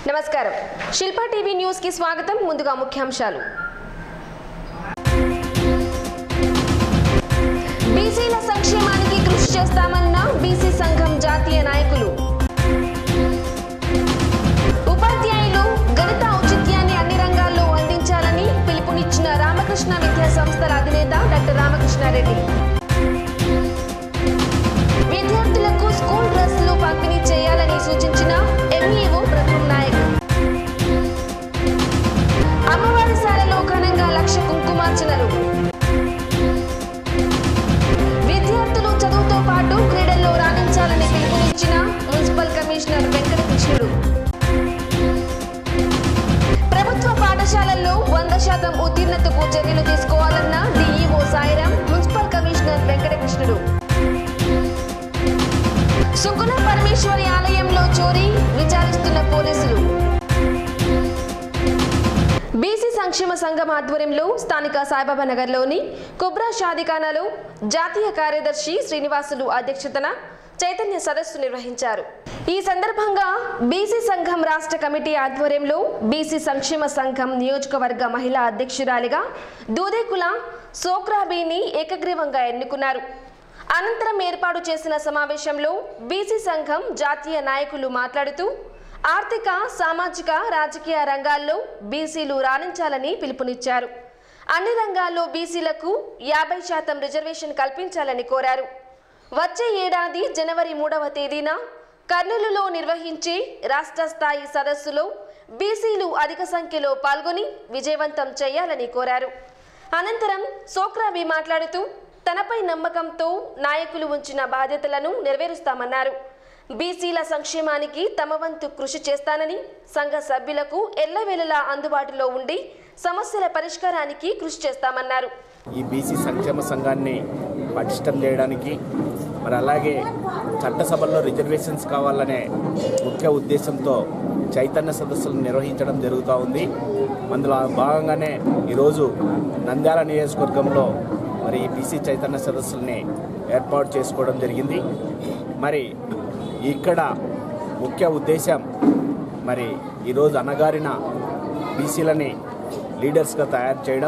నమస్కారం Shilpa TV news కి స్వాగతం ముందుగా ముఖ్యాంశాలు బీసీల సంక్షేమానికి కృషి చేస్తామన్న బీసీ సంఘం జాతీయ నాయకులు ఉపాధ్యాయులు గణిత ఔచిత్యాన్ని అన్ని రంగాల్లో అందించాలని పిలుపునిచ్చిన రామకృష్ణ విద్యా సంస్థల అధినేత డాక్టర్ రామకృష్ణారెడ్డి విద్యార్థులకు స్కూల్ డ్రెస్సులు పంపిణీ చేయాలని సూచించిన ఎంఈఓ ప్రఫుల్ నాయక్ అమ్మవారి శాలలో ఘనంగా లక్ష కుంకుమార్చనలు విద్యార్థులు చదువుతో పాటు క్రీడల్లో రాణించాలని పిలుపునిచ్చిన మున్సిపల్ కమిషనర్ వెంకటకృష్ణుడు ప్రభుత్వ పాఠశాలల్లో వంద శాతం ఉత్తీర్ణతకు చర్యలు తీసుకోవాలన్న DEO Sairam municipal commissioner Venkatakrishnudu Suguna Parameshwari ఆలయంలో చోరీ విచారిస్తున్న పోలీసులు బీసీ సంక్షేమ సంఘం ఆధ్వర్యంలో స్థానిక సాయిబాబా నగర్లోని కుబ్రా షాదిఖానాలో జాతీయ కార్యదర్శి శ్రీనివాసులు అధ్యక్షతన చైతన్య సదస్సు నిర్వహించారు ఈ సందర్భంగా బీసీ సంఘం రాష్ట్ర కమిటీ ఆధ్వర్యంలో బీసీ సంక్షేమ సంఘం నియోజకవర్గ మహిళా అధ్యక్షురాలిగా దూదేకుల సోక్రాబీని ఏకగ్రీవంగా ఎన్నుకున్నారు అనంతరం ఏర్పాటు చేసిన సమావేశంలో బీసీ సంఘం జాతీయ నాయకులు మాట్లాడుతూ ఆర్థిక సామాజిక రాజకీయ రంగాల్లో బీసీలు రాణించాలని పిలుపునిచ్చారు అన్ని రంగాల్లో బీసీలకు యాభై శాతం రిజర్వేషన్ కల్పించాలని కోరారు వచ్చే ఏడాది జనవరి మూడవ తేదీన కర్నూలులో నిర్వహించే రాష్ట్ర స్థాయి సదస్సులో బీసీలు అధిక సంఖ్యలో పాల్గొని విజయవంతం చేయాలని కోరారు అనంతరం సోక్రాబీ మాట్లాడుతూ తనపై నమ్మకంతో నాయకులు ఉంచిన బాధ్యతలను నెరవేరుస్తామన్నారు బీసీల సంక్షేమానికి తమ వంతు కృషి చేస్తానని సంఘ సభ్యులకు ఎల్లవేళలా అందుబాటులో ఉండి సమస్యల పరిష్కారానికి కృషి చేస్తామన్నారు ఈ బీసీ సంక్షేమ సంఘాన్ని పటిష్టం చేయడానికి మరి అలాగే చట్టసభల్లో రిజర్వేషన్స్ కావాలనే ముఖ్య ఉద్దేశంతో చైతన్య సదస్సులు నిర్వహించడం జరుగుతూ ఉంది అందులో భాగంగానే ఈరోజు నంద్యాల నియోజకవర్గంలో మరి ఈ బీసీ చైతన్య సదస్సుల్ని ఏర్పాటు చేసుకోవడం జరిగింది మరి ఇక్కడ ముఖ్య ఉద్దేశం మరి ఈరోజు అనగారిన బీసీలని లీడర్స్గా తయారు చేయడం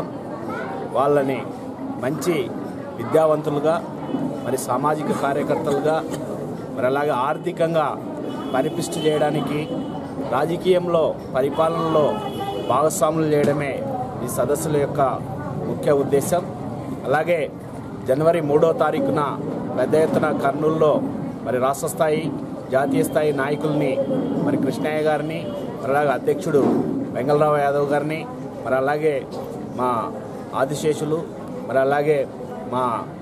వాళ్ళని మంచి విద్యావంతులుగా మరి సామాజిక కార్యకర్తలుగా మరి అలాగే ఆర్థికంగా పరిపుష్టి చేయడానికి రాజకీయంలో పరిపాలనలో భాగస్వాములు చేయడమే ఈ సదస్సుల యొక్క ముఖ్య ఉద్దేశం అలాగే జనవరి మూడో తారీఖున పెద్ద ఎత్తున కర్నూలులో మరి రాష్ట్ర స్థాయి జాతీయ స్థాయి నాయకుల్ని మరి కృష్ణయ్య గారిని మరి అలాగే అధ్యక్షుడు వెంగళరావు యాదవ్ గారిని మరి అలాగే మా ఆదిశేషులు మరి అలాగే మా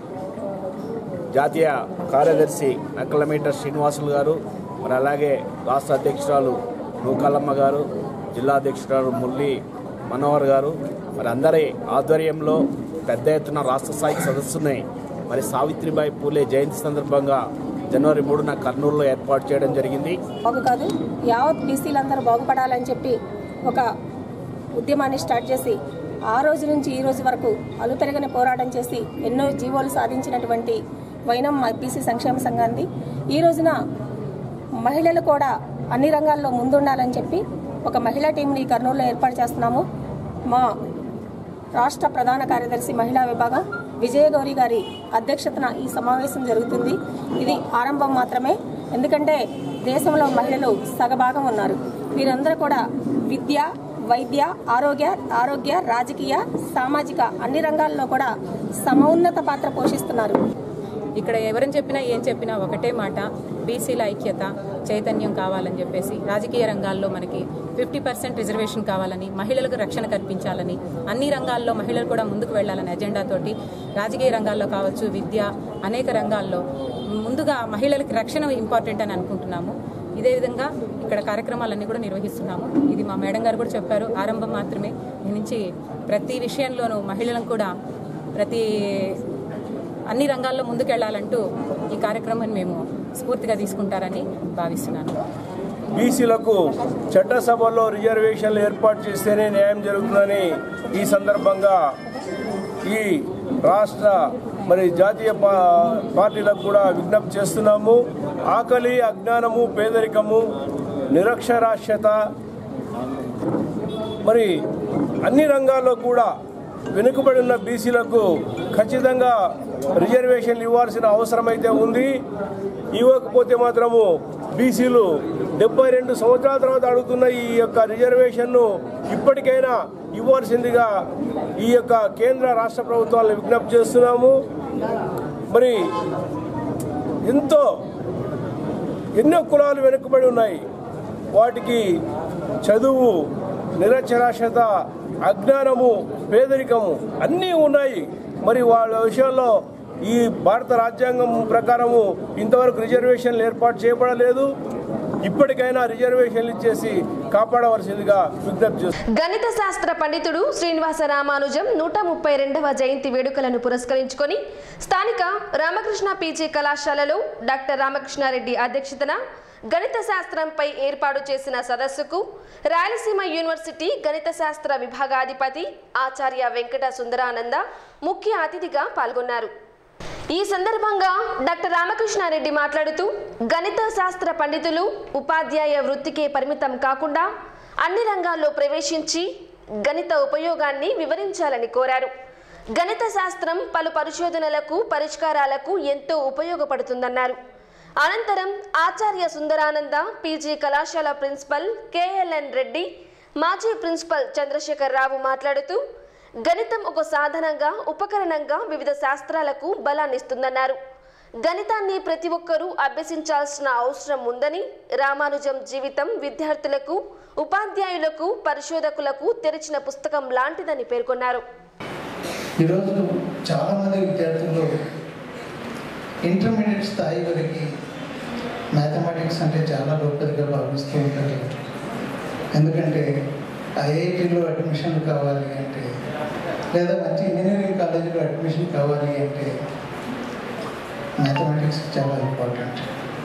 జాతీయ కార్యదర్శి నక్కలమీటర్ శ్రీనివాసులు గారు మరి అలాగే రాష్ట్ర అధ్యక్షురాలు నూకాలమ్మ గారు జిల్లా అధ్యక్షురాలు మురళి మనోహర్ గారు మరి అందరి ఆధ్వర్యంలో పెద్ద ఎత్తున రాష్ట్ర స్థాయి సదస్సుని మరి సావిత్రిబాయి పూలే జయంతి సందర్భంగా జనవరి మూడున కర్నూలులో ఏర్పాటు చేయడం జరిగింది బాగు కాదు యావత్ బీసీలందరూ బాగుపడాలని చెప్పి ఒక ఉద్యమాన్ని స్టార్ట్ చేసి ఆ రోజు నుంచి ఈ రోజు వరకు అలుపెరగని పోరాటం చేసి ఎన్నో జీవోలు సాధించినటువంటి వైనం మా బీసీ సంక్షేమ సంఘాన్ని ఈ రోజున మహిళలు కూడా అన్ని రంగాల్లో ముందుండాలని చెప్పి ఒక మహిళా టీంని కర్నూలులో ఏర్పాటు చేస్తున్నాము మా రాష్ట్ర ప్రధాన కార్యదర్శి మహిళా విభాగం విజయగౌరి గారి అధ్యక్షతన ఈ సమావేశం జరుగుతుంది ఇది ఆరంభం మాత్రమే ఎందుకంటే దేశంలో మహిళలు సగభాగం ఉన్నారు వీరందరూ కూడా విద్య వైద్య ఆరోగ్య ఆరోగ్య రాజకీయ సామాజిక అన్ని రంగాల్లో కూడా సమోన్నత పాత్ర పోషిస్తున్నారు ఇక్కడ ఎవరని చెప్పినా ఏం చెప్పినా ఒకటే మాట బీసీల ఐక్యత చైతన్యం కావాలని చెప్పేసి రాజకీయ రంగాల్లో మనకి ఫిఫ్టీ పర్సెంట్ రిజర్వేషన్ కావాలని మహిళలకు రక్షణ కల్పించాలని అన్ని రంగాల్లో మహిళలు కూడా ముందుకు వెళ్లాలని అజెండాతోటి రాజకీయ రంగాల్లో కావచ్చు విద్య అనేక రంగాల్లో ముందుగా మహిళలకు రక్షణ ఇంపార్టెంట్ అని అనుకుంటున్నాము ఇదే విధంగా ఇక్కడ కార్యక్రమాలన్నీ కూడా నిర్వహిస్తున్నాము ఇది మా మేడం గారు కూడా చెప్పారు ఆరంభం మాత్రమే ఈ నుంచి ప్రతి విషయంలోనూ మహిళలను కూడా ప్రతి అన్ని రంగాల్లో ముందుకెళ్లాలంటూ ఈ కార్యక్రమాన్ని మేము స్ఫూర్తిగా తీసుకుంటారని భావిస్తున్నాను బీసీలకు చట్టసభలో రిజర్వేషన్లు ఏర్పాటు చేస్తేనే న్యాయం జరుగుతుందని ఈ సందర్భంగా ఈ రాష్ట్ర మరి జాతీయ పా- పార్టీలకు కూడా విజ్ఞప్తి చేస్తున్నాము ఆకలి అజ్ఞానము పేదరికము నిరక్షరాస్యత మరి అన్ని రంగాల్లో కూడా వెనుకబడి ఉన్న బీసీలకు ఖచ్చితంగా రిజర్వేషన్లు ఇవ్వాల్సిన అవసరం అయితే ఉంది ఇవ్వకపోతే మాత్రము బీసీలు డెబ్బై రెండు సంవత్సరాల తర్వాత అడుగుతున్న ఈ యొక్క రిజర్వేషన్ను ఇప్పటికైనా ఇవ్వాల్సిందిగా ఈ యొక్క కేంద్ర రాష్ట్ర ప్రభుత్వాలను విజ్ఞప్తి చేస్తున్నాము మరి ఎంతో ఎన్నో కులాలు వెనుకబడి ఉన్నాయి వాటికి చదువు నిరక్షరాస్యత అజ్ఞానము పేదరికము అన్నీ ఉన్నాయి మరి వాళ్ళ విషయంలో ఈ భారత రాజ్యాంగం ప్రకారము ఇంతవరకు రిజర్వేషన్లు ఏర్పాటు చేయబడలేదు ఇప్పటికైనా రిజర్వేషన్లు ఇచ్చేసి కాపాడవలసిందిగా విజ్ఞప్తి చేస్తున్నాం గణిత శాస్త్ర పండితుడు శ్రీనివాస రామానుజం నూట ముప్పై రెండవ జయంతి వేడుకలను పురస్కరించుకొని స్థానిక రామకృష్ణ పీజీ కళాశాలలో డాక్టర్ రామకృష్ణారెడ్డి అధ్యక్షతన గణిత శాస్త్రంపై ఏర్పాటు చేసిన సదస్సుకు రాయలసీమ యూనివర్సిటీ గణిత శాస్త్ర విభాగాధిపతి ఆచార్య వెంకట సుందరానంద ముఖ్య అతిథిగా పాల్గొన్నారు ఈ సందర్భంగా డాక్టర్ రామకృష్ణారెడ్డి మాట్లాడుతూ గణిత శాస్త్ర పండితులు ఉపాధ్యాయ వృత్తికే పరిమితం కాకుండా అన్ని రంగాల్లో ప్రవేశించి గణిత ఉపయోగాన్ని వివరించాలని కోరారు గణిత శాస్త్రం పలు పరిశోధనలకు పరిష్కారాలకు ఎంతో ఉపయోగపడుతుందన్నారు అనంతరం ఆచార్య సుందరానంద పీజీ కళాశాల ప్రిన్సిపల్ కేఎల్ఎన్ రెడ్డి మాజీ ప్రిన్సిపల్ చంద్రశేఖర్ రావు మాట్లాడుతూ గణితం ఒక సాధనంగా ఉపకరణంగా వివిధ శాస్త్రాలకు బలాన్నిస్తుందన్నారు గణితాన్ని ప్రతి ఒక్కరూ అభ్యసించాల్సిన అవసరం ఉందని రామానుజం జీవితం విద్యార్థులకు ఉపాధ్యాయులకు పరిశోధకులకు తెరిచిన పుస్తకం లాంటిదని పేర్కొన్నారు ఈరోజు చాలామంది విద్యార్థులు ఇంటర్మీడియట్ స్థాయి వరకు మ్యాథమెటిక్స్ అంటే చాలా గొప్పదిగా భావిస్తూ ఉంటారు ఎందుకంటే ఐఐటీలో అడ్మిషన్ కావాలి అంటే లేదా మంచి ఇంజనీరింగ్ కాలేజీలో అడ్మిషన్ కావాలి అంటే మ్యాథమెటిక్స్ చాలా ఇంపార్టెంట్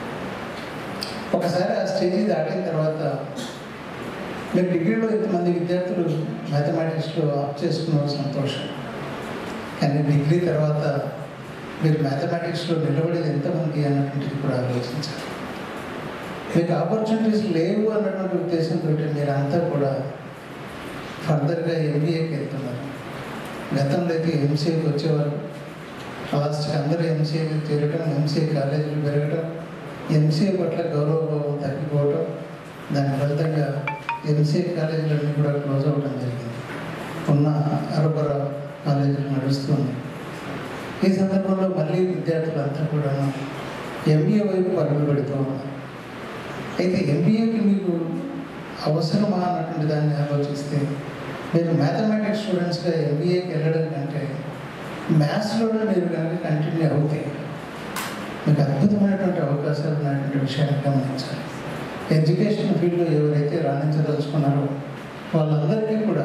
ఒకసారి ఆ స్టేజ్ దాటిన తర్వాత మీరు డిగ్రీలో ఇంతమంది విద్యార్థులు మ్యాథమెటిక్స్లో ఆప్ చేసుకున్న సంతోషం కానీ డిగ్రీ తర్వాత మీరు మ్యాథమెటిక్స్లో నిలబడేది ఎంతమంది అన్నటువంటిది కూడా ఆలోచించాలి మీకు ఆపర్చునిటీస్ లేవు అన్నటువంటి ఉద్దేశంతో మీరంతా కూడా ఫర్దర్గా ఎంబీఏకి వెళ్తున్నారు గతంలో అయితే ఎంసీఏకి వచ్చేవారు లాస్ట్కి అందరూ ఎంసీఏకి చేరటం ఎంసీఏ కాలేజీలు పెరగడం ఎంసీఏ పట్ల గౌరవభావం తగ్గిపోవటం దాని ఫలితంగా ఎంసీఏ కాలేజీలన్నీ కూడా క్లోజ్ అవ్వడం జరిగింది ఉన్న అరబర కాలేజీలు నడుస్తుంది ఈ సందర్భంలో మళ్ళీ విద్యార్థులంతా కూడా ఎంబీఏ వైపు పరుగులు పెడుతూ ఉన్నారు అయితే ఎంబీఏకి మీకు అవసరమా అన్నటువంటి దాన్ని ఆలోచిస్తే మీరు మ్యాథమెటిక్స్ స్టూడెంట్స్గా ఎంబీఏకి వెళ్ళడం కంటే మ్యాథ్స్లోనే మీరు కనుక కంటిన్యూ అవుతాయి మీకు అద్భుతమైనటువంటి అవకాశాలు ఉన్నటువంటి విషయాన్ని గమనించాలి ఎడ్యుకేషన్ ఫీల్డ్లో ఎవరైతే రాణించదలుచుకున్నారో వాళ్ళందరికీ కూడా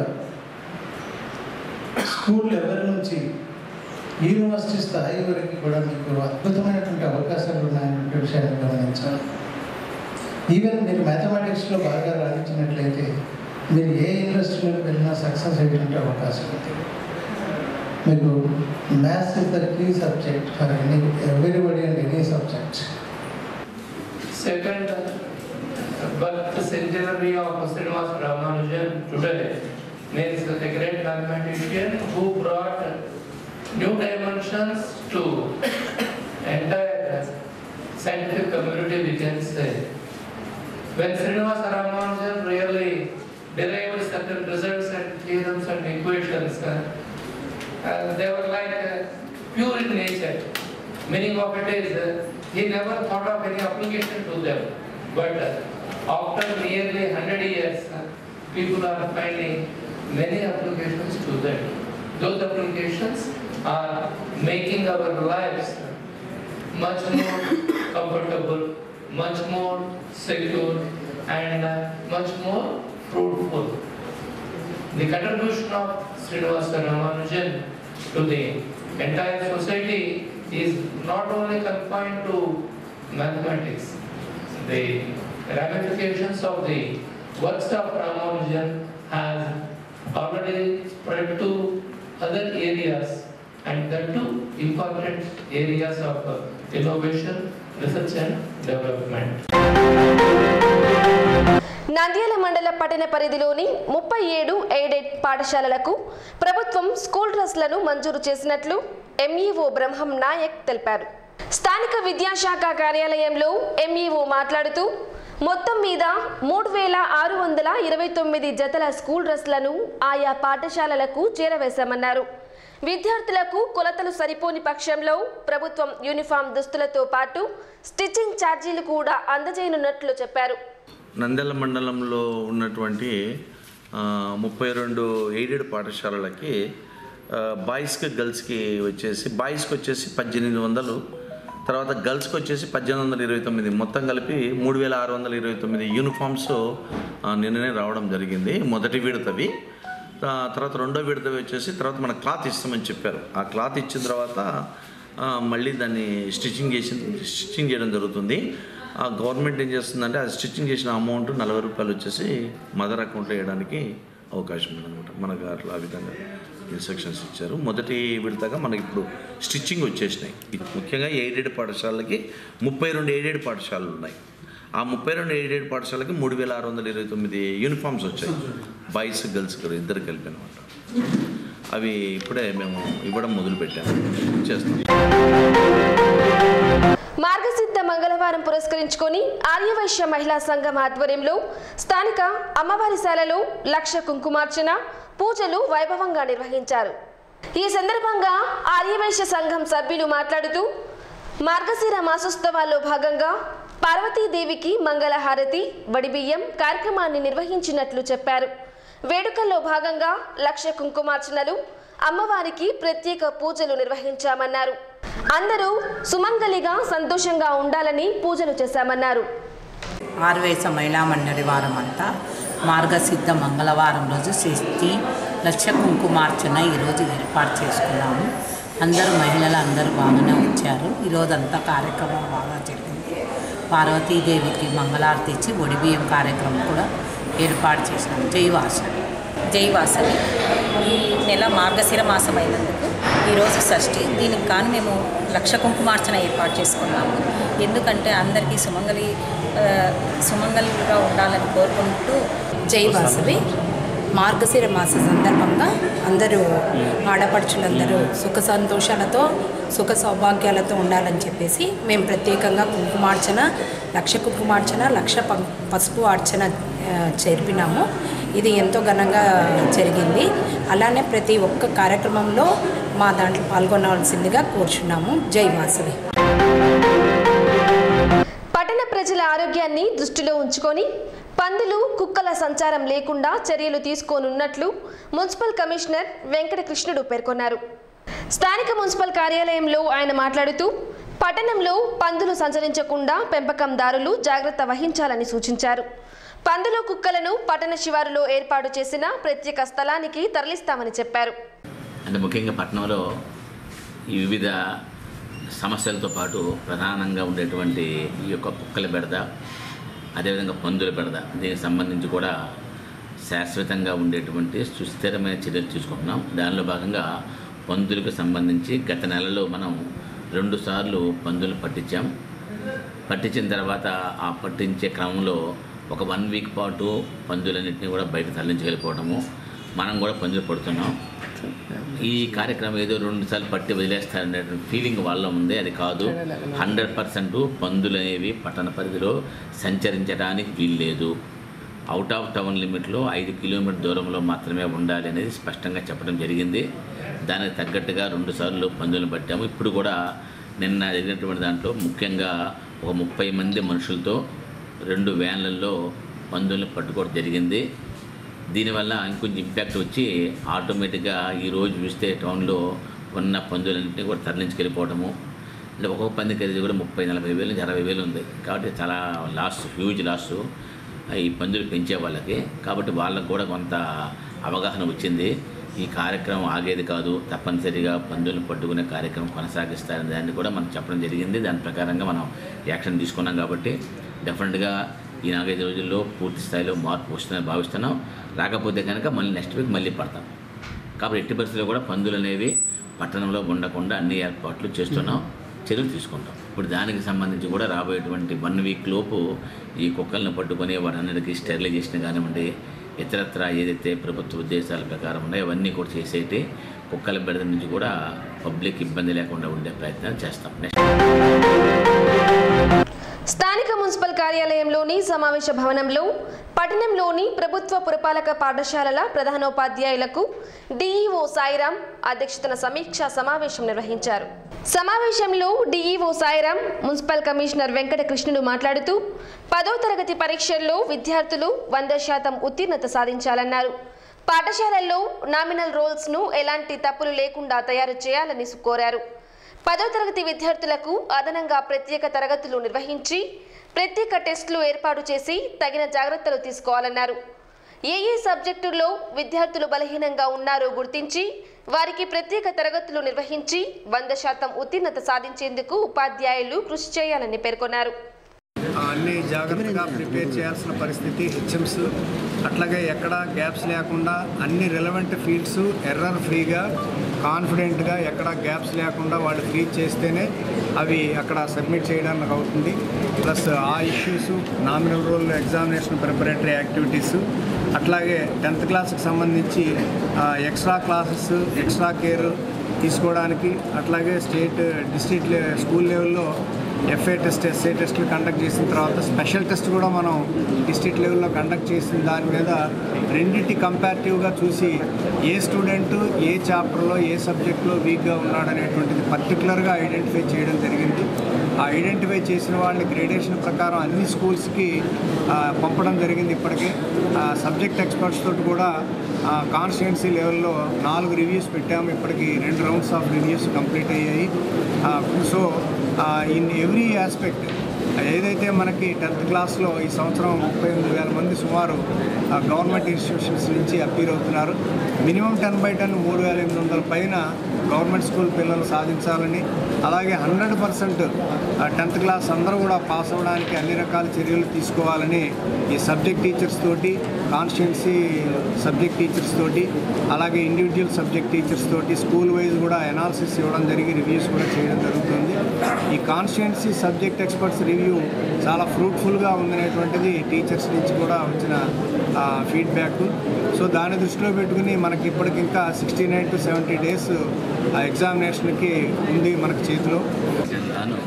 స్కూల్ లెవెల్ నుంచి యూనివర్సిటీ స్థాయి వరకు కూడా మీకు అద్భుతమైనటువంటి అవకాశాలు ఉన్నాయన్నటువంటి విషయాన్ని గమనించాలి ఈవెన్ మీరు మ్యాథమెటిక్స్లో బాగా రాణించినట్లయితే మీరు ఏ ఇండస్ట్రీలోకి వెళ్ళినా సక్సెస్ అయ్యేటువంటి అవకాశం ఉంది మీకు maths is the key subject for any everybody and any subject Second, birth centenary of Srinivas Ramanujan today means a great mathematician who brought new dimensions to entire scientific community, we can say. When Srinivasa Ramanujan really derived certain results and theorems and equations, uh, uh, they were like uh, pure in nature. Meaning of it is, uh, he never thought of any application to them. But uh, after nearly 100 years, uh, people are finding many applications to them. Those applications are making our lives much more comfortable, much more secure, and uh, much more fruitful. The contribution of Srinivasa Ramanujan to the entire society is not only confined to mathematics. The ramifications of the works of Ramanujan has already spread to other areas and that too important areas of uh, innovation, research and development. Nandyal మండల పట్టణ పరిధిలోని ముప్పై ఏడు aided పాఠశాలలకు ప్రభుత్వం school డ్రెస్లను మంజూరు చేసినట్లు MEO బ్రహ్మం నాయక్ తెలిపారు స్థానిక విద్యాశాఖ కార్యాలయంలో ఎంఈఓ మాట్లాడుతూ మొత్తం మీద మూడు వేల ఆరు వందల ఇరవై తొమ్మిది జతల స్కూల్ డ్రెస్లను ఆయా పాఠశాలలకు చేరవేశామన్నారు విద్యార్థులకు కొలతలు సరిపోని పక్షంలో ప్రభుత్వం యూనిఫామ్ దుస్తులతో పాటు స్టిచ్చింగ్ ఛార్జీలు కూడా అందజేయనున్నట్లు చెప్పారు నంద్యాల మండలంలో ఉన్నటువంటి ఆ, ముప్పై రెండు ఎయిడెడ్ పాఠశాలలకి ఆ, బాయ్స్కి గర్ల్స్కి వచ్చేసి బాయ్స్కి వచ్చేసి పద్దెనిమిది వందలు తర్వాత గర్ల్స్కి వచ్చేసి పద్దెనిమిది వందల ఇరవై తొమ్మిది మొత్తం కలిపి మూడు వేల ఆరు వందల ఇరవై తొమ్మిది యూనిఫామ్స్ ఆ, నిన్ననే రావడం జరిగింది మొదటి విడతవి ఆ, తర్వాత రెండో విడతవి వచ్చేసి తర్వాత మన క్లాత్ ఇస్తామని చెప్పారు ఆ క్లాత్ ఇచ్చిన తర్వాత ఆ, మళ్ళీ దాన్ని స్టిచ్చింగ్ చేసి స్టిచ్చింగ్ చేయడం జరుగుతుంది ఆ గవర్నమెంట్ ఏం చేస్తుందంటే ఆ స్టిచ్చింగ్ చేసిన అమౌంట్ నలభై రూపాయలు వచ్చేసి మదర్ అకౌంట్లో వేయడానికి అవకాశం ఉందన్నమాట మనకు అట్లా ఆ విధంగా ఇన్స్ట్రక్షన్స్ ఇచ్చారు మొదటి విడతగా మనకి ఇప్పుడు స్టిచ్చింగ్ వచ్చేసినాయి ఇది ముఖ్యంగా ఎయిడెడ్ పాఠశాలకి ముప్పై రెండు ఎయిడెడ్ పాఠశాలలు ఉన్నాయి ఆ ముప్పై రెండు ఎయిడెడ్ పాఠశాలకి మూడు వేల ఆరు వందల ఇరవై తొమ్మిది యూనిఫామ్స్ వచ్చాయి బాయ్స్ గర్ల్స్ ఇద్దరు కలిపి అనమాట అవి ఇప్పుడే మేము ఇవ్వడం మొదలుపెట్టాము చేస్తాం మార్గసిద్ధ మంగళవారం పురస్కరించుకొని ఆర్యవైశ్య మహిళా సంఘం ఆధ్వర్యంలో స్థానిక అమ్మవారిశాలలో లక్ష కుంకుమార్చన పూజలు వైభవంగా నిర్వహించారు ఈ సందర్భంగా ఆర్యవైశ్య సంఘం సభ్యులు మాట్లాడుతూ మార్గశిర మాసోత్సవాల్లో భాగంగా పార్వతీదేవికి మంగళహారతి వడిబియ్యం కార్యక్రమాన్ని నిర్వహించినట్లు చెప్పారు వేడుకల్లో భాగంగా లక్ష కుంకుమార్చనలు అమ్మవారికి ప్రత్యేక పూజలు నిర్వహించామన్నారు అందరూ సుమంగలిగా సంతోషంగా ఉండాలని పూజలు చేశామన్నారు ఆర్వేశ మహిళా మండలి వారం అంతా మార్గసిద్ధ మంగళవారం రోజు షష్ఠి లక్ష కుంకుమార్చన ఈరోజు ఏర్పాటు చేసుకున్నాము అందరూ మహిళలు అందరూ బాగానే వచ్చారు ఈరోజంతా కార్యక్రమం బాగా జరిగింది పార్వతీదేవికి మంగళారతి ఇచ్చి ఒడిబియ్యం కార్యక్రమం కూడా ఏర్పాటు చేసినాము జైవాస జైవాసవి ఈ నెల మార్గశిర మాసం అయినందుకు ఈరోజు షష్ఠి దీనికి కాను మేము లక్ష కుంకుమార్చన ఏర్పాటు చేసుకున్నాము ఎందుకంటే అందరికీ సుమంగళి ఆ, సుమంగళిగా ఉండాలని కోరుకుంటూ జై వాసవి మార్గశిర మాస సందర్భంగా అందరూ ఆడపడుచులందరూ సుఖ సంతోషాలతో సుఖ సౌభాగ్యాలతో ఉండాలని చెప్పేసి మేము ప్రత్యేకంగా కుంకుమార్చన లక్ష కుంకుమార్చన లక్ష పం- పసుపు అర్చన ఆ, జరిపినాము ఇది ఎంతో ఘనంగా జరిగింది అలానే ప్రతి ఒక్క కార్యక్రమంలో మా దాంట్లో పాల్గొనవలసిందిగా కోరుచున్నాము జై వాసవి పట్టణ ప్రజల ఆరోగ్యాన్ని దృష్టిలో ఉంచుకొని పందులు కుక్కల సంచారం లేకుండా చర్యలు తీసుకోనున్నట్లు మున్సిపల్ కమిషనర్ వెంకటకృష్ణుడు పేర్కొన్నారు స్థానిక మున్సిపల్ కార్యాలయంలో ఆయన మాట్లాడుతూ పట్టణంలో పందులు సంచరించకుండా పెంపకందారులు జాగ్రత్త వహించాలని సూచించారు పందులు కుక్కలను పట్టణ శివారులో ఏర్పాటు చేసిన ప్రత్యేక స్థలానికి తరలిస్తామని చెప్పారు అంటే ముఖ్యంగా పట్టణంలో ఈ వివిధ సమస్యలతో పాటు ప్రధానంగా ఉండేటువంటి ఈ యొక్క కుక్కల బెడద అదేవిధంగా పందుల బెడద దీనికి సంబంధించి కూడా శాశ్వతంగా ఉండేటువంటి సుస్థిరమైన చర్యలు తీసుకుంటున్నాం దానిలో భాగంగా పందులకు సంబంధించి గత నెలలో మనం రెండు సార్లు పందులు పట్టించాం పట్టించిన తర్వాత ఆ పట్టించే క్రమంలో ఒక వన్ వీక్ పాటు పందులన్నింటినీ కూడా బయట తరలించగలిగిపోవడము మనం కూడా పందులు పడుతున్నాం ఈ కార్యక్రమం ఏదో రెండు సార్లు పట్టి వదిలేస్తారనే ఫీలింగ్ వాళ్ళ ఉంది అది కాదు హండ్రెడ్ పర్సెంట్ పందులు అనేవి పట్టణ పరిధిలో సంచరించడానికి వీల్లేదు అవుట్ ఆఫ్ టౌన్ లిమిట్లో ఐదు కిలోమీటర్ దూరంలో మాత్రమే ఉండాలి అనేది స్పష్టంగా చెప్పడం జరిగింది దానికి తగ్గట్టుగా రెండుసార్లు పందులను పట్టాము ఇప్పుడు కూడా నిన్న జరిగినటువంటి దాంట్లో ముఖ్యంగా ఒక ముప్పై మంది మనుషులతో రెండు వ్యాన్లలో పందులను పట్టుకోవడం జరిగింది దీనివల్ల ఇంకొంచెం ఇంపాక్ట్ వచ్చి ఆటోమేటిక్గా ఈరోజు చూస్తే టౌన్లో ఉన్న పందులన్నింటినీ కూడా తరలించుకెళ్ళిపోవడము అంటే ఒక్కొక్క పంది ఖరీదు కూడా ముప్పై నలభై వేలు నుంచి అరవై వేలు ఉంది కాబట్టి చాలా లాస్ హ్యూజ్ లాస్ ఈ పందులు పెంచే వాళ్ళకి కాబట్టి వాళ్ళకు కూడా కొంత అవగాహన వచ్చింది ఈ కార్యక్రమం ఆగేది కాదు తప్పనిసరిగా పందులను పట్టుకునే కార్యక్రమం కొనసాగిస్తారని దాన్ని కూడా మనం చెప్పడం జరిగింది దాని ప్రకారంగా మనం యాక్షన్ తీసుకున్నాం కాబట్టి డెఫినెట్గా ఈ నాలుగైదు రోజుల్లో పూర్తి స్థాయిలో మార్పు వస్తుందని భావిస్తున్నాం రాకపోతే కనుక మళ్ళీ నెక్స్ట్ వీక్ మళ్ళీ పడతాం కాబట్టి ఎట్టి పరిస్థితుల్లో కూడా పందులు అనేవి పట్టణంలో ఉండకుండా అన్ని ఏర్పాట్లు చేస్తున్నాం చర్యలు తీసుకుంటాం ఇప్పుడు దానికి సంబంధించి కూడా రాబోయేటువంటి వన్ వీక్ లోపు ఈ కుక్కల్ని పట్టుకొని వాటన్నిటికీ స్టెరిలైజేషన్ కానివ్వండి ఇతరత్ర ఏదైతే ప్రభుత్వ ఉద్దేశాల ప్రకారం ఉన్నాయో అవన్నీ కూడా చేసేటి కుక్కల బెడద నుంచి కూడా పబ్లిక్ ఇబ్బంది లేకుండా ఉండే ప్రయత్నం చేస్తాం నెక్స్ట్ స్థానిక మున్సిపల్ కార్యాలయంలోని సమావేశ భవనంలో పట్టణంలోని ప్రభుత్వ పురపాలక పాఠశాలల ప్రధానోపాధ్యాయులకు డీఈఓ సాయిరాం అధ్యక్షతన సమీక్షా సమావేశం నిర్వహించారు సమావేశంలో DEO Sairam municipal commissioner Venkata Krishnudu మాట్లాడుతూ పదో తరగతి పరీక్షల్లో విద్యార్థులు వంద శాతం ఉత్తీర్ణత సాధించాలన్నారు పాఠశాలల్లో నామినల్ రోల్స్ ను ఎలాంటి తప్పులు లేకుండా తయారు చేయాలని కోరారు పదో తరగతి విద్యార్థులకు అదనంగా ప్రత్యేక తరగతులు నిర్వహించి ప్రత్యేక టెస్టులు ఏర్పాటు చేసి తగిన జాగ్రత్తలు తీసుకోవాలన్నారు ఏ ఏ సబ్జెక్టుల్లో విద్యార్థులు బలహీనంగా ఉన్నారో గుర్తించి వారికి ప్రత్యేక తరగతులు నిర్వహించి వంద శాతం ఉత్తీర్ణత సాధించేందుకు ఉపాధ్యాయులు కృషి చేయాలని పేర్కొన్నారు అన్ని జాగ్రత్తగా ప్రిపేర్ చేయాల్సిన పరిస్థితి హెచ్ఎంస్ అట్లాగే ఎక్కడ గ్యాప్స్ లేకుండా అన్ని రిలవెంట్ ఫీల్డ్స్ ఎర్రర్ ఫ్రీగా కాన్ఫిడెంట్గా ఎక్కడ గ్యాప్స్ లేకుండా వాళ్ళు ఫ్రీ చేస్తేనే అవి అక్కడ సబ్మిట్ చేయడానికి అవుతుంది ప్లస్ ఆ issues nominal roll examination preparatory activities అట్లాగే టెన్త్ క్లాస్కి సంబంధించి ఎక్స్ట్రా క్లాసెస్ ఎక్స్ట్రా కేర్ తీసుకోవడానికి అట్లాగే స్టేట్ డిస్ట్రిక్ట్ స్కూల్ లెవెల్లో ఎఫ్ఏ టెస్ట్ ఎస్ఏ టెస్ట్లు కండక్ట్ చేసిన తర్వాత స్పెషల్ టెస్ట్ కూడా మనం డిస్ట్రిక్ట్ లెవెల్లో కండక్ట్ చేసిన దాని మీద రెండింటి కంపారిటివ్గా చూసి ఏ స్టూడెంట్ ఏ చాప్టర్లో ఏ సబ్జెక్ట్లో వీక్గా ఉన్నాడనేటువంటిది పర్టికులర్గా ఐడెంటిఫై చేయడం జరిగింది ఆ ఐడెంటిఫై చేసిన వాళ్ళని గ్రేడేషన్ ప్రకారం అన్ని స్కూల్స్కి ఆ, పంపడం జరిగింది ఇప్పటికే సబ్జెక్ట్ ఎక్స్పర్ట్స్ తోటి కూడా కాన్స్టిట్యున్సీ లెవెల్లో నాలుగు రివ్యూస్ పెట్టాము ఇప్పటికి రెండు రౌండ్స్ ఆఫ్ రివ్యూస్ కంప్లీట్ అయ్యాయి సో ఇన్ ఎవ్రీ ఆస్పెక్ట్ ఏదైతే మనకి టెన్త్ క్లాస్లో ఈ సంవత్సరం ముప్పై ఎనిమిది వేల మంది సుమారు గవర్నమెంట్ ఇన్స్టిట్యూషన్స్ నుంచి అపీర్ అవుతున్నారు మినిమం టెన్ బై టెన్ మూడు వేల ఎనిమిది వందల పైన గవర్నమెంట్ స్కూల్ పిల్లలు సాధించాలని అలాగే హండ్రెడ్ పర్సెంట్ టెన్త్ క్లాస్ అందరూ కూడా పాస్ అవ్వడానికి అన్ని రకాల చర్యలు తీసుకోవాలని ఈ సబ్జెక్ట్ టీచర్స్ తోటి కాన్స్టిట్యున్సీ సబ్జెక్ట్ టీచర్స్ తోటి అలాగే ఇండివిజువల్ సబ్జెక్ట్ టీచర్స్ తోటి స్కూల్ వైజ్ కూడా అనాలిసిస్ ఇవ్వడం జరిగి రివ్యూస్ కూడా చేయడం జరుగుతుంది ఈ కాన్స్టిట్యున్సీ సబ్జెక్ట్ ఎక్స్పర్ట్స్ రివ్యూ చాలా ఫ్రూట్ఫుల్గా ఉందనేటువంటిది టీచర్స్ నుంచి కూడా వచ్చిన ఫీడ్బ్యాక్ సో దాన్ని దృష్టిలో పెట్టుకుని మనకి ఇప్పటికి ఇంకా sixty nine to seventy days ఎగ్జామినేషన్కి ఉంది మనకి చేతిలో గాను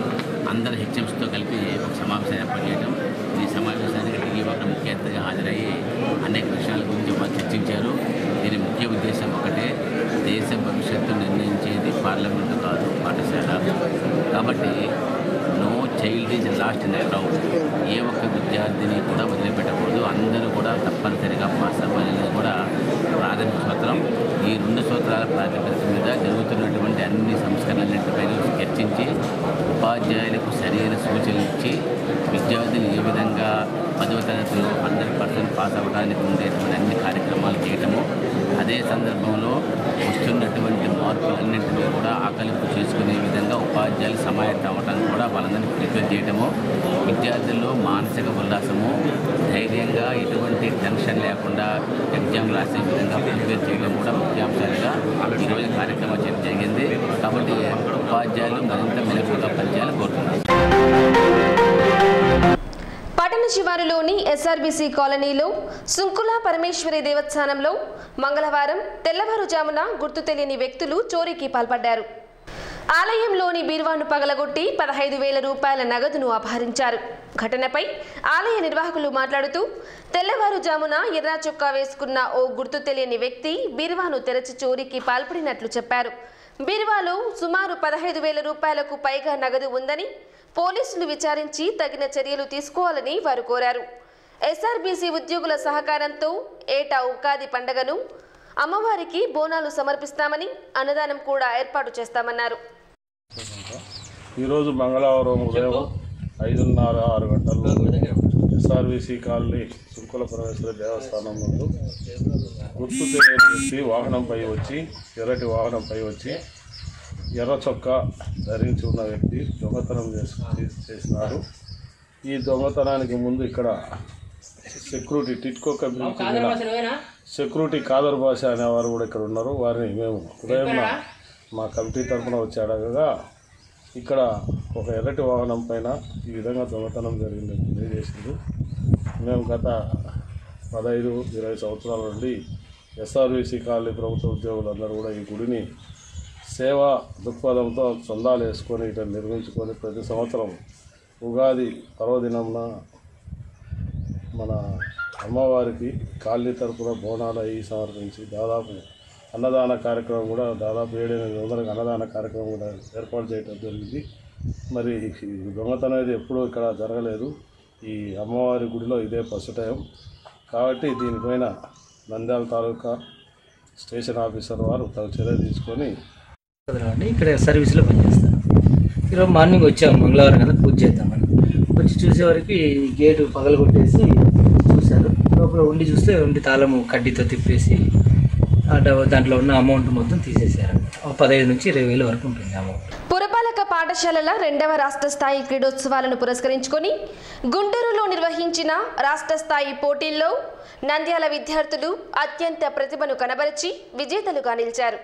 అందరు హెచ్ఎంస్తో కలిపి ఒక సమావేశం ఏర్పాటు చేయడం ఈ సమావేశానికి ఢిల్లీ ఒక ముఖ్య అతిథిగా హాజరయ్యి అనేక విషయాల గురించి వారు చర్చించారు దీని ముఖ్య ఉద్దేశం ఒకటే దేశ భవిష్యత్తు నిర్ణయించేది పార్లమెంటు కాదు పాఠశాల కాబట్టి no child is lost in crowd ఏ ఒక్క విద్యార్థిని కూడా వదిలిపెట్టకూడదు అందరూ కూడా తప్పనిసరిగా పాస్ అవ్వాలనేది కూడా ప్రాథమిక సూత్రం ఈ రెండు సూత్రాల ప్రాతిపదిక మీద జరుగుతున్నటువంటి అన్ని సంస్కరణలన్నింటిపై చర్చించి ఉపాధ్యాయులకు సరైన సూచనలు ఇచ్చి విద్యార్థులు ఏ విధంగా పదవ తరగతిలో హండ్రెడ్ పర్సెంట్ పాస్ అవ్వడానికి ఉండేటువంటి అన్ని కార్యక్రమాలు చేయటము అదే సందర్భంలో వస్తున్నటువంటి మార్పులన్నింటినీ కూడా ఆకలింపు చేసుకునే విధంగా ఉపాధ్యాయులు సమాయత్తం అవ్వడానికి కూడా వాళ్ళందరినీ ప్రిపేర్ చేయడము విద్యార్థుల్లో మానసిక ఉల్లాసము ధైర్యంగా ఎటువంటి టెన్షన్ లేకుండా ఎగ్జామ్ రాసే విధంగా ప్రిపేర్ చేయడం కూడా ముఖ్యాంశాలుగా ఈరోజు కార్యక్రమం చేయడం జరిగింది కాబట్టి ఉపాధ్యాయులు మరింత మెలుపుగా పనిచేయాలని కోరుతున్నాను పట్టణ శివారులోని ఎస్ఆర్బీసీ కాలనీలో సుంకుల పరమేశ్వరి దేవస్థానంలో మంగళవారం తెల్లవారుజామున గుర్తు తెలియని వ్యక్తులు చోరీకి పాల్పడ్డారు ఆలయంలోని బీరువాను పగలగొట్టి పదహైదు వేల రూపాయల నగదును అపహరించారు ఘటనపై ఆలయ నిర్వాహకులు మాట్లాడుతూ తెల్లవారుజామున ఎర్రా చొక్కా వేసుకున్న ఓ గుర్తు తెలియని వ్యక్తి బీరువాను తెరచి చోరీకి పాల్పడినట్లు చెప్పారు బీరువాలో సుమారు పదహైదు వేల రూపాయలకు పైగా నగదు ఉందని పోలీసులు విచారించి తగిన చర్యలు తీసుకోవాలని వారు కోరారు ఎస్ఆర్బీసీ ఉద్యోగుల సహకారంతో ఏటా ఉగాది పండగను అమ్మవారికి బోనాలు సమర్పిస్తామని అన్నదానం కూడా ఏర్పాటు చేస్తామన్నారు ఈరోజు మంగళవారం ఉదయం ఐదున్నర ఆరు గంటల్లో ఎస్ఆర్బీసీ కాలనీ సుంకుల పరమేశ్వర దేవస్థానం ముందు గుర్తు తెలియని వ్యక్తి వాహనంపై వచ్చి ఎర్రటి వాహనంపై వచ్చి ఎర్ర చొక్కా ధరించి ఉన్న వ్యక్తి దొంగతనం చేసి చేసినారు ఈ దొంగతనానికి ముందు ఇక్కడ సెక్యూరిటీ టిట్కో కంపెనీకి చెందిన సెక్యూరిటీ కాదర్ భాష అనేవారు కూడా ఇక్కడ ఉన్నారు వారిని మేము ఉదయం మా కమిటీ తరఫున వచ్చి అడగగా ఇక్కడ ఒక ఎర్రటి వాహనం పైన ఈ విధంగా దొంగతనం జరిగిందని తెలియజేసింది మేము గత పదహైదు ఇరవై సంవత్సరాల నుండి ఎస్ఆర్బీసీ కాలనీ ప్రభుత్వ ఉద్యోగులందరూ కూడా ఈ గుడిని సేవా దృక్పథంతో చందాలు వేసుకొని ఇక్కడ నిర్మించుకొని ప్రతి సంవత్సరం ఉగాది పర్వదినంన మన అమ్మవారికి కాలనీ తరపున బోనాలు అవి సమర్పించి దాదాపు అన్నదాన కార్యక్రమం కూడా దాదాపు ఏడెనిమిది వందలకు అన్నదాన కార్యక్రమం కూడా ఏర్పాటు చేయడం జరిగింది మరి ఈ దొంగతనం అనేది ఎప్పుడూ ఇక్కడ జరగలేదు ఈ అమ్మవారి గుడిలో ఇదే ఫస్ట్ టైం కాబట్టి దీనిపైన నంద్యాల తాలూకా స్టేషన్ ఆఫీసర్ వారు తగు చర్య తీసుకొని అండి ఇక్కడ సర్వీస్లో పనిచేస్తాను ఈరోజు మార్నింగ్ వచ్చాము మంగళవారం కదా పూజ చేద్దామని వచ్చి చూసేవరకు ఈ గేటు పగలగొట్టేసి చూశారు లోపల ఉండి చూస్తే ఉండి తాళము కడ్డీతో తిప్పేసి ఆ డబ్బు- దాంట్లో ఉన్న అమౌంట్ మొత్తం తీసేశారు ఒక పదహైదు నుంచి ఇరవై వేల వరకు ఉంటుంది అమౌంట్ పురపాలక పాఠశాలల రెండవ రాష్ట్ర స్థాయి క్రీడోత్సవాలను పురస్కరించుకొని గుంటూరులో నిర్వహించిన రాష్ట్ర స్థాయి పోటీల్లో నంద్యాల విద్యార్థులు అత్యంత ప్రతిభను కనబరిచి విజేతలుగా నిలిచారు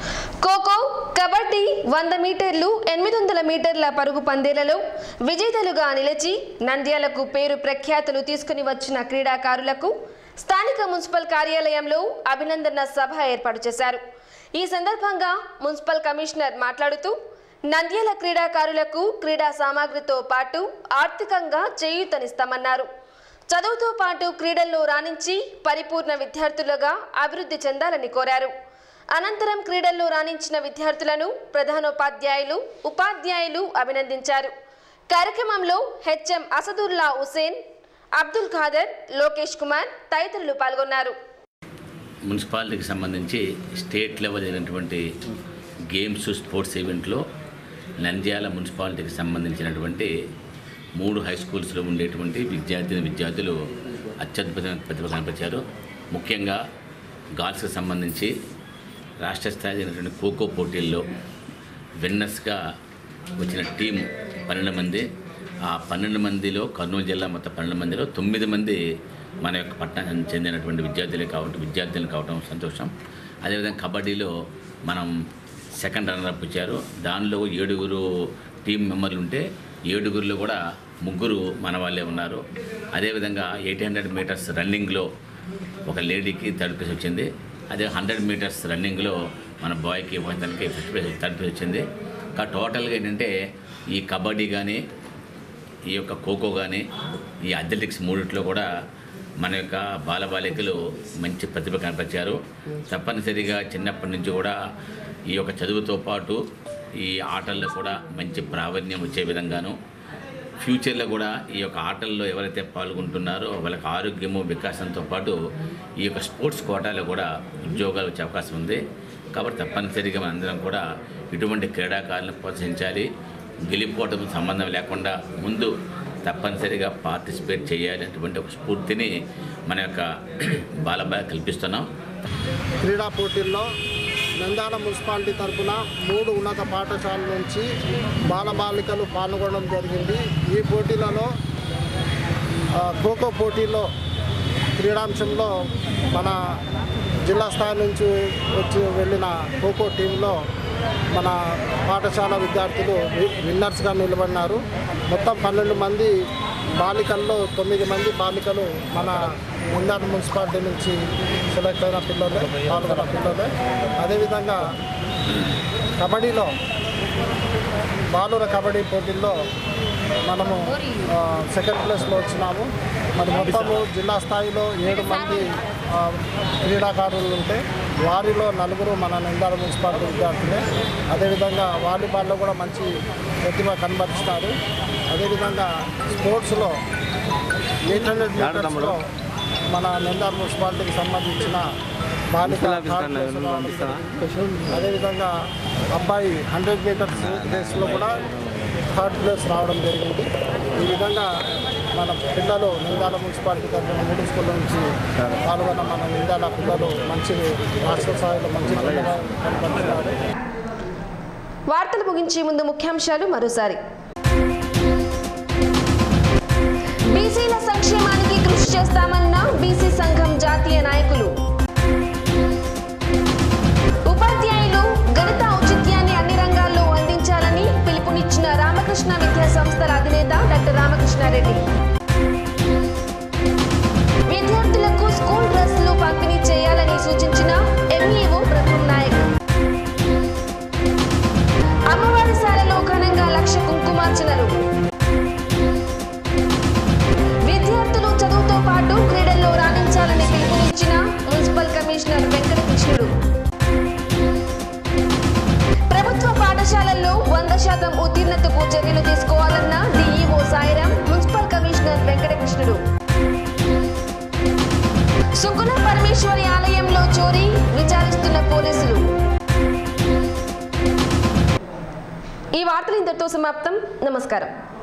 ఖోఖో కబడ్డీ వంద మీటర్లు ఎనిమిది వందల మీటర్ల పరుగు పందేలలో విజేతలుగా నిలిచి నంద్యాలకు పేరు ప్రఖ్యాతులు తీసుకుని వచ్చిన క్రీడాకారులకు స్థానిక మున్సిపల్ కార్యాలయంలో అభినందన సభ ఏర్పాటు చేశారు ఈ సందర్భంగా మున్సిపల్ కమిషనర్ మాట్లాడుతూ నంద్యాల క్రీడాకారులకు క్రీడా సామాగ్రితో పాటు ఆర్థికంగా చేయూతనిస్తామన్నారు చదువుతో పాటు క్రీడల్లో రాణించి పరిపూర్ణ విద్యార్థులుగా అభివృద్ధి చెందాలని కోరారు అనంతరం క్రీడల్లో రాణించిన విద్యార్థులను ప్రధానోపాధ్యాయులు ఉపాధ్యాయులు అభినందించారు కార్యక్రమంలో హెచ్ఎం అసదుల్లా హుసేన్ అబ్దుల్ ఖాదర్ లోకేష్ కుమార్ తదితరులు పాల్గొన్నారు మున్సిపాలిటీకి సంబంధించి స్టేట్ లెవెల్ అయినటువంటి గేమ్స్ స్పోర్ట్స్ ఈవెంట్లో నంద్యాల మున్సిపాలిటీకి సంబంధించినటువంటి మూడు హై స్కూల్స్లో ఉండేటువంటి విద్యార్థిని విద్యార్థులు అత్యద్భుతమైన ప్రతిభ కనపరిచారు ముఖ్యంగా గాల్స్కి సంబంధించి రాష్ట్ర స్థాయి అయినటువంటి ఖోఖో పోటీల్లో విన్నర్స్గా వచ్చిన టీం పన్నెండు మంది ఆ పన్నెండు మందిలో కర్నూలు జిల్లా మొత్తం పన్నెండు మందిలో తొమ్మిది మంది మన యొక్క పట్టణానికి చెందినటువంటి విద్యార్థులే కావటం విద్యార్థులు కావటం సంతోషం అదేవిధంగా కబడ్డీలో మనం సెకండ్ రన్నర్ వచ్చారు దానిలో ఏడుగురు టీం మెంబర్లు ఉంటే ఏడుగురిలో కూడా ముగ్గురు మన వాళ్ళే ఉన్నారు అదేవిధంగా ఎయిట్ హండ్రెడ్ మీటర్స్ రన్నింగ్లో ఒక లేడీకి థర్డ్ ప్లేస్ వచ్చింది అదే హండ్రెడ్ మీటర్స్ రన్నింగ్లో మన బాయ్కి ఒకతనికి ఫిఫ్త్ ప్లేస్ థర్డ్ ప్లేస్ వచ్చింది ఇంకా టోటల్గా ఏంటంటే ఈ కబడ్డీ కానీ ఈ యొక్క ఖోఖో కానీ ఈ అథ్లెటిక్స్ మూడిట్లో కూడా మన యొక్క బాలబాలికలు మంచి ప్రతిభ కనపరిచారు తప్పనిసరిగా చిన్నప్పటి నుంచి కూడా ఈ యొక్క చదువుతో పాటు ఈ ఆటల్లో కూడా మంచి ప్రావీణ్యం వచ్చే విధంగాను ఫ్యూచర్లో కూడా ఈ యొక్క ఆటల్లో ఎవరైతే పాల్గొంటున్నారో వాళ్ళకి ఆరోగ్యము వికాసంతో పాటు ఈ యొక్క స్పోర్ట్స్ కోటాలో కూడా ఉద్యోగాలు వచ్చే అవకాశం ఉంది కాబట్టి తప్పనిసరిగా మనందరం కూడా ఇటువంటి క్రీడాకారులను ప్రోత్సహించాలి గెలిపోవటం సంబంధం లేకుండా ముందు తప్పనిసరిగా పార్టిసిపేట్ చేయాలి అటువంటి ఒక స్ఫూర్తిని మన యొక్క బాలబాల కల్పిస్తున్నాం క్రీడా పోటీల్లో నంద్యాల మున్సిపాలిటీ తరఫున మూడు ఉన్నత పాఠశాలల నుంచి బాలబాలికలు పాల్గొనడం జరిగింది ఈ పోటీలలో ఆ, ఖోఖో పోటీలో క్రీడాంశంలో మన జిల్లా స్థాయి నుంచి వచ్చి వెళ్ళిన ఖోఖో టీంలో మన పాఠశాల విద్యార్థులు వి- విన్నర్స్గా నిలబడినారు మొత్తం పన్నెండు మంది బాలికల్లో తొమ్మిది మంది బాలికలు మన ముందాడు మున్సిపాలిటీ నుంచి సెలెక్ట్ అయిన పిల్లలే పాల్గొన్న పిల్లలే అదేవిధంగా కబడ్డీలో బాలుర కబడ్డీ పోటీల్లో మనము ఆ, సెకండ్ ప్లేస్లో వచ్చినాము మరి మొత్తము జిల్లా స్థాయిలో ఏడు మంది ఆ, క్రీడాకారులు ఉంటే వారిలో నలుగురు మన నిందాల మున్సిపాలిటీ విద్యార్థులే అదేవిధంగా వాలీబాల్లో కూడా మంచి ప్రతిభ కనబరుస్తారు అదేవిధంగా స్పోర్ట్స్లో ఎయిట్ హండ్రెడ్ మీటర్స్లో మన నిందాల మున్సిపాలిటీకి సంబంధించిన బాలిక థర్డ్ ప్లేస్ రావడం జరిగింది. అదేవిధంగా అబ్బాయి హండ్రెడ్ మీటర్స్ రేస్లో కూడా థర్డ్ ప్లేస్ రావడం జరిగింది ఈ విధంగా మన పిల్లలు నిందాల మున్సిపాలిటీ తరఫున మిడిల్ స్కూల్ నుంచి పాల్గొన్న మన నిందాల పిల్లలు మంచి రాష్ట్ర స్థాయిలో మంచి పిల్లలుగా కనపడుతున్నారు వార్తలు ముగించే ముందు ముఖ్యాంశాలు మరోసారి బీసీల సంక్షేమానికి కృషి చేస్తామన్న బీసీ సంఘం జాతీయ నాయకులు ఉపాధ్యాయులు గణిత ఔచిత్యాన్ని అన్ని రంగాల్లో అందించాలని పిలుపునిచ్చిన పరమేశ్వరి ఆలయంలో చోరీ విచారిస్తున్న పోలీసులు ఈ వార్తలు ఇంతటితో సమాప్తం నమస్కారం